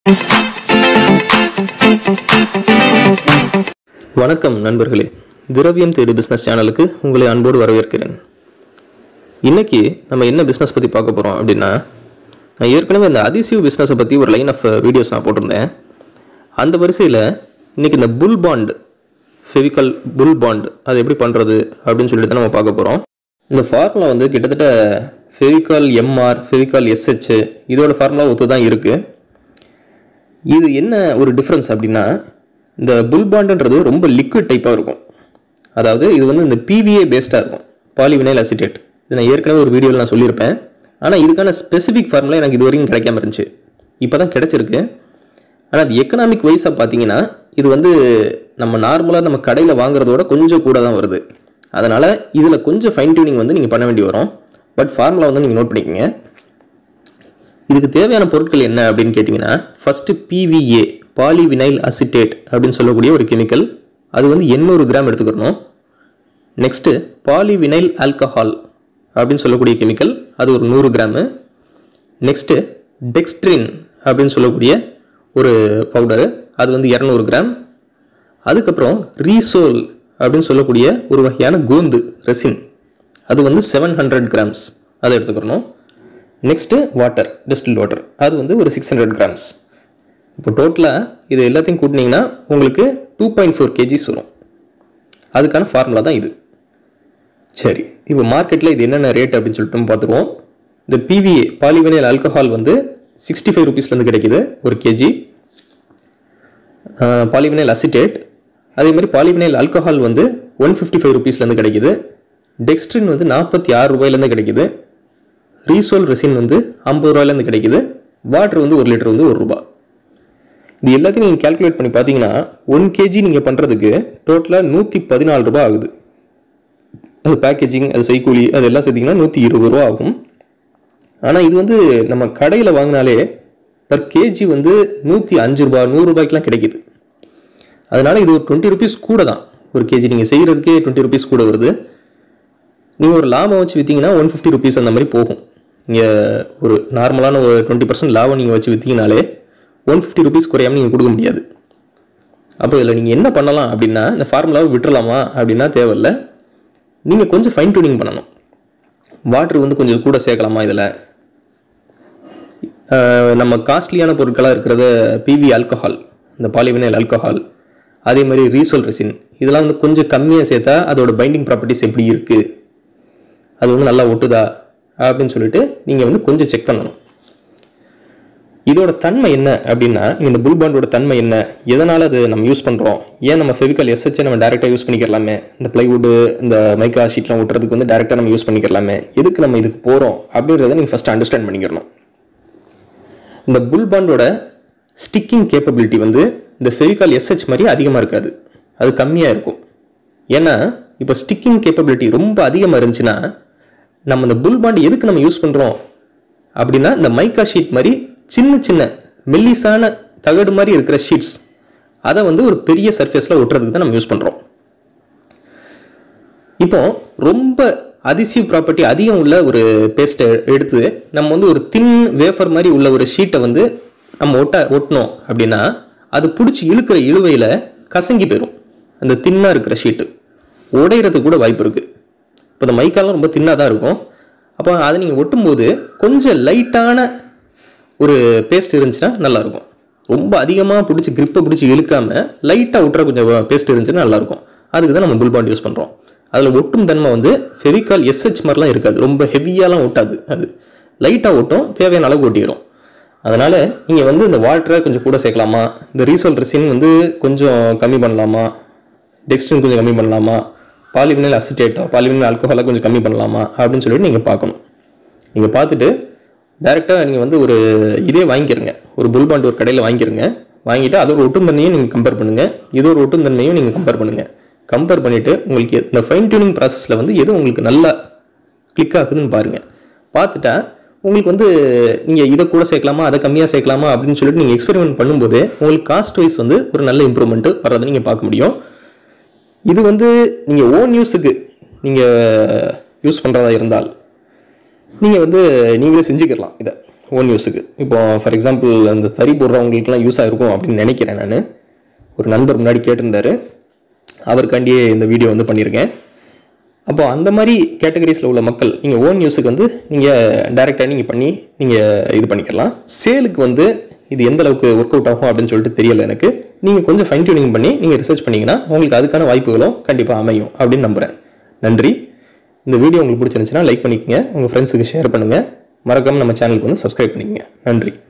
வணக்கம் நண்பர்களே திரவியம் தேடு பிஸ்னஸ் சேனலுக்கு உங்களை அன்போடு வரவேற்கிறேன் இன்னைக்கு நம்ம என்ன பிஸ்னஸ் பற்றி பார்க்க போகிறோம் அப்படின்னா நான் ஏற்கனவே இந்த அதிசிவ் பிஸ்னஸை பற்றி ஒரு லைன் ஆஃப் வீடியோஸ் நான் போட்டிருந்தேன் அந்த வரிசையில் இன்னைக்கு இந்த full bond Fevicol full bond அது எப்படி பண்ணுறது அப்படின்னு சொல்லிட்டு தான் நம்ம பார்க்க போகிறோம் இந்த ஃபார்முலா வந்து கிட்டத்தட்ட ஃபெவிகால் எம்ஆர் ஃபெவிகால் எஸ்ஹெச் இதோட ஃபார்முலா ஒத்து தான் இருக்குது இது என்ன ஒரு டிஃப்ரென்ஸ் அப்படின்னா இந்த புல் பாண்டுன்றது ரொம்ப லிக்விட் டைப்பாக இருக்கும் அதாவது இது வந்து இந்த பிவிஏ பேஸ்டாக இருக்கும் பாலிவினைல் அசிட்டேட் இது நான் ஏற்கனவே ஒரு வீடியோவில் நான் சொல்லியிருப்பேன் ஆனால் இதுக்கான ஸ்பெசிஃபிக் ஃபார்முலா எனக்கு இது வரைக்கும் கிடைக்காம இருந்துச்சு இப்போ தான் கிடச்சிருக்கு ஆனால் அது எக்கனாமிக் வைஸாக பார்த்தீங்கன்னா இது வந்து நம்ம நார்மலாக நம்ம கடையில் வாங்குறதோட கொஞ்சம் கூட தான் வருது அதனால் இதில் கொஞ்சம் ஃபைன் டியூனிங் வந்து நீங்கள் பண்ண வேண்டி வரும் பட் ஃபார்முலா வந்து நீங்கள் நோட் பண்ணிக்கோங்க இதுக்கு தேவையான பொருட்கள் என்ன அப்படின்னு கேட்டிங்கன்னா ஃபஸ்ட்டு பிவிஏ பாலிவினைல் அசிட்டேட் அப்படின்னு சொல்லக்கூடிய ஒரு கெமிக்கல் அது வந்து எண்ணூறு கிராம் எடுத்துக்கிறணும் நெக்ஸ்ட்டு பாலிவினைல் ஆல்கஹால் அப்படின்னு சொல்லக்கூடிய கெமிக்கல் அது ஒரு நூறு கிராமு நெக்ஸ்ட்டு டெக்ஸ்ட்ரின் அப்படின்னு சொல்லக்கூடிய ஒரு பவுடரு அது வந்து இரநூறு கிராம் அதுக்கப்புறம் ரீசோல் அப்படின்னு சொல்லக்கூடிய ஒரு வகையான கோந்து ரெசின் அது வந்து செவன் ஹண்ட்ரட் கிராம்ஸ் அதை எடுத்துக்கிறணும் நெக்ஸ்ட்டு வாட்டர் டிஸ்டில் வாட்டர் அது வந்து ஒரு சிக்ஸ் ஹண்ட்ரட் கிராம்ஸ் இப்போ டோட்டலாக இது எல்லாத்தையும் கூட்டினீங்கன்னா உங்களுக்கு டூ பாயிண்ட் ஃபோர் கேஜிஸ் வரும் அதுக்கான ஃபார்முலா தான் இது சரி இப்போ மார்க்கெட்டில் இது என்னென்ன ரேட் அப்படின்னு சொல்லிட்டு நம்ம பார்த்துருவோம் இந்த பிவிஏ பாலிவினைல் ஆல்கஹால் வந்து சிக்ஸ்டி ஃபைவ் ருபீஸ்லேருந்து கிடைக்குது ஒரு கேஜி பாலிவினைல் அசிட்டேட் அதே மாதிரி பாலிவினைல் ஆல்கஹால் வந்து ஒன் ஃபிஃப்டி ஃபைவ் ருபீஸ்லேருந்து கிடைக்குது டெக்ஸ்ட்ரின் வந்து நாற்பத்தி ஆறு ரூபாயிலேருந்து கிடைக்குது ரீசோல் ரெசின் வந்து ஐம்பது ரூபாயிலேருந்து கிடைக்குது வாட்டர் வந்து ஒரு லிட்டர் வந்து ஒரு ரூபா இது எல்லாத்தையும் நீங்கள் கால்குலேட் பண்ணி பார்த்தீங்கன்னா ஒன் கேஜி நீங்கள் பண்ணுறதுக்கு டோட்டலாக நூற்றி பதினாலு ரூபா ஆகுது அது பேக்கேஜிங் அது செய்கூலி அதெல்லாம் சேர்த்திங்கன்னா நூற்றி இருபது ரூபா ஆகும் ஆனால் இது வந்து நம்ம கடையில் வாங்கினாலே பர் கேஜி வந்து நூற்றி அஞ்சு ரூபா நூறு ரூபாய்க்குலாம் கிடைக்குது அதனால் இது ஒரு டுவெண்ட்டி ருபீஸ் கூட தான் ஒரு கேஜி நீங்கள் செய்கிறதுக்கே டுவெண்ட்டி ருபீஸ் கூட வருது நீங்கள் ஒரு லாபம் வச்சு விற்றீங்கன்னா ஒன் ஃபிஃப்டி ருபீஸ் அந்த மாதிரி போகும் நீங்கள் ஒரு நார்மலான ஒரு டுவெண்ட்டி பர்சன்ட் லாபம் நீங்கள் வச்சு விற்றீங்கனாலே ஒன் ஃபிஃப்டி ருபீஸ் குறையாமல் நீங்கள் கொடுக்க முடியாது அப்போ இதில் நீங்கள் என்ன பண்ணலாம் அப்படின்னா இந்த ஃபார்முலாவை விட்டுறலாமா அப்படின்னா தேவையில்ல நீங்கள் கொஞ்சம் ஃபைன் டியூனிங் பண்ணணும் வாட்ரு வந்து கொஞ்சம் கூட சேர்க்கலாமா இதில் நம்ம காஸ்ட்லியான பொருட்களாக இருக்கிறத பிவி ஆல்கஹால் இந்த பாலிவினைல் ஆல்கஹால் அதே மாதிரி ரீசோல் ரெசின் இதெல்லாம் வந்து கொஞ்சம் கம்மியாக சேர்த்தா அதோட பைண்டிங் ப்ராப்பர்ட்டிஸ் எப்படி இருக்குது அது வந்து நல்லா ஒட்டுதா அப்படின்னு சொல்லிட்டு நீங்கள் வந்து கொஞ்சம் செக் பண்ணணும் இதோட தன்மை என்ன அப்படின்னா இந்த புல் பாண்டோட தன்மை என்ன எதனால் அது நம்ம யூஸ் பண்ணுறோம் ஏன் நம்ம ஃபெவிக்கல் எஸ்ஹெச்சை நம்ம டேரெக்டாக யூஸ் பண்ணிக்கலாமே இந்த பிளைவுட்டு இந்த மைக்கா ஷீட்லாம் ஒட்டுறதுக்கு வந்து டேரெக்டாக நம்ம யூஸ் பண்ணிக்கலாமே எதுக்கு நம்ம இதுக்கு போகிறோம் அப்படின்றத நீங்கள் ஃபஸ்ட்டு அண்டர்ஸ்டாண்ட் பண்ணிக்கிறணும் இந்த புல் பாண்டோட ஸ்டிக்கிங் கேப்பபிலிட்டி வந்து இந்த ஃபெவிகால் எஸ்ஹெச் மாதிரி அதிகமாக இருக்காது அது கம்மியாக இருக்கும் ஏன்னா இப்போ ஸ்டிக்கிங் கேப்பபிலிட்டி ரொம்ப அதிகமாக இருந்துச்சுன்னா நம்ம இந்த புல் பாண்ட் எதுக்கு நம்ம யூஸ் பண்ணுறோம் அப்படின்னா இந்த மைக்கா ஷீட் மாதிரி சின்ன சின்ன மெல்லிசான தகடு மாதிரி இருக்கிற ஷீட்ஸ் அதை வந்து ஒரு பெரிய சர்ஃபேஸில் ஒட்டுறதுக்கு தான் நம்ம யூஸ் பண்ணுறோம் இப்போ ரொம்ப அதிசிவ் ப்ராப்பர்ட்டி அதிகம் உள்ள ஒரு பேஸ்ட்டை எடுத்து நம்ம வந்து ஒரு தின் வேஃபர் மாதிரி உள்ள ஒரு ஷீட்டை வந்து நம்ம ஒட்ட ஒட்டினோம் அப்படின்னா அது பிடிச்சி இழுக்கிற இழுவையில் கசங்கி போயிடும் அந்த தின்னாக இருக்கிற ஷீட்டு உடையிறதுக்கு கூட வாய்ப்பு இருக்குது இப்போ இந்த மைக்காலாம் ரொம்ப தின்னாக தான் இருக்கும் அப்போ அதை நீங்கள் ஒட்டும்போது கொஞ்சம் லைட்டான ஒரு பேஸ்ட் இருந்துச்சுன்னா நல்லாயிருக்கும் ரொம்ப அதிகமாக பிடிச்சி கிரிப்பை பிடிச்சி இழுக்காமல் லைட்டாக ஒட்டுற கொஞ்சம் பேஸ்ட் இருந்துச்சுன்னா நல்லாயிருக்கும் அதுக்கு தான் நம்ம புல் பாண்ட் யூஸ் பண்ணுறோம் அதில் ஒட்டும் தன்மை வந்து ஃபெவிகால் எஸ்ஹெச் மாதிரிலாம் இருக்காது ரொம்ப ஹெவியாலாம் ஒட்டாது அது லைட்டாக ஒட்டும் தேவையான அளவு ஒட்டிடும் அதனால் நீங்கள் வந்து இந்த வாட்டரை கொஞ்சம் கூட சேர்க்கலாமா இந்த ரீசோல் ரெசின் வந்து கொஞ்சம் கம்மி பண்ணலாமா டெக்ஸ்டின் கொஞ்சம் கம்மி பண்ணலாமா பாலிவினைல் அசிட்டேட்டோ பாலிவினைல் ஆல்கஹாலை கொஞ்சம் கம்மி பண்ணலாமா அப்படின்னு சொல்லிட்டு நீங்கள் பார்க்கணும் நீங்கள் பார்த்துட்டு டேரெக்டாக நீங்கள் வந்து ஒரு இதே வாங்கிக்கிறங்க ஒரு புல் பாண்ட் ஒரு கடையில் வாங்கிக்கிறங்க வாங்கிட்டு அதோட ஒட்டும் தன்மையும் நீங்கள் கம்பேர் பண்ணுங்கள் இதோட ஒட்டும் தன்மையும் நீங்கள் கம்பேர் பண்ணுங்கள் கம்பேர் பண்ணிவிட்டு உங்களுக்கு இந்த ஃபைன் டியூனிங் ப்ராசஸில் வந்து எது உங்களுக்கு நல்லா கிளிக் ஆகுதுன்னு பாருங்கள் பார்த்துட்டா உங்களுக்கு வந்து நீங்கள் இதை கூட சேர்க்கலாமா அதை கம்மியாக சேர்க்கலாமா அப்படின்னு சொல்லிட்டு நீங்கள் எக்ஸ்பெரிமெண்ட் பண்ணும்போது உங்களுக்கு காஸ்ட் வைஸ் வந்து ஒரு நல்ல இம்ப்ரூவ்மெண்ட்டு வர்றதை நீங்கள் பார்க்க முடியும் இது வந்து நீங்கள் ஓன் யூஸுக்கு நீங்கள் யூஸ் பண்ணுறதா இருந்தால் நீங்கள் வந்து நீங்களே செஞ்சுக்கிடலாம் இதை ஓன் யூஸுக்கு இப்போ ஃபார் எக்ஸாம்பிள் அந்த தறி போடுறவங்களுக்குலாம் யூஸ் ஆகிருக்கும் அப்படின்னு நினைக்கிறேன் நான் ஒரு நண்பர் முன்னாடி கேட்டிருந்தாரு அவருக்காண்டியே இந்த வீடியோ வந்து பண்ணியிருக்கேன் அப்போ அந்த மாதிரி கேட்டகரிஸில் உள்ள மக்கள் நீங்கள் ஓன் யூஸுக்கு வந்து நீங்கள் டைரெக்டாக நீங்கள் பண்ணி நீங்கள் இது பண்ணிக்கலாம் சேலுக்கு வந்து இது எந்த அளவுக்கு ஒர்க் அவுட் ஆகும் அப்படின்னு சொல்லிட்டு தெரியல எனக்கு நீங்கள் கொஞ்சம் ஃபைன் டியூனிங் பண்ணி நீங்கள் ரிசர்ச் பண்ணிங்கன்னா உங்களுக்கு அதுக்கான வாய்ப்புகளும் கண்டிப்பாக அமையும் அப்படின்னு நம்புகிறேன் நன்றி இந்த வீடியோ உங்களுக்கு பிடிச்சிருந்துச்சுன்னா லைக் பண்ணிக்கங்க உங்கள் ஃப்ரெண்ட்ஸுக்கு ஷேர் பண்ணுங்கள் மறக்காமல் நம்ம சேனலுக்கு வந்து சப்ஸ்கிரைப் பண்ணிக்கங்க நன்றி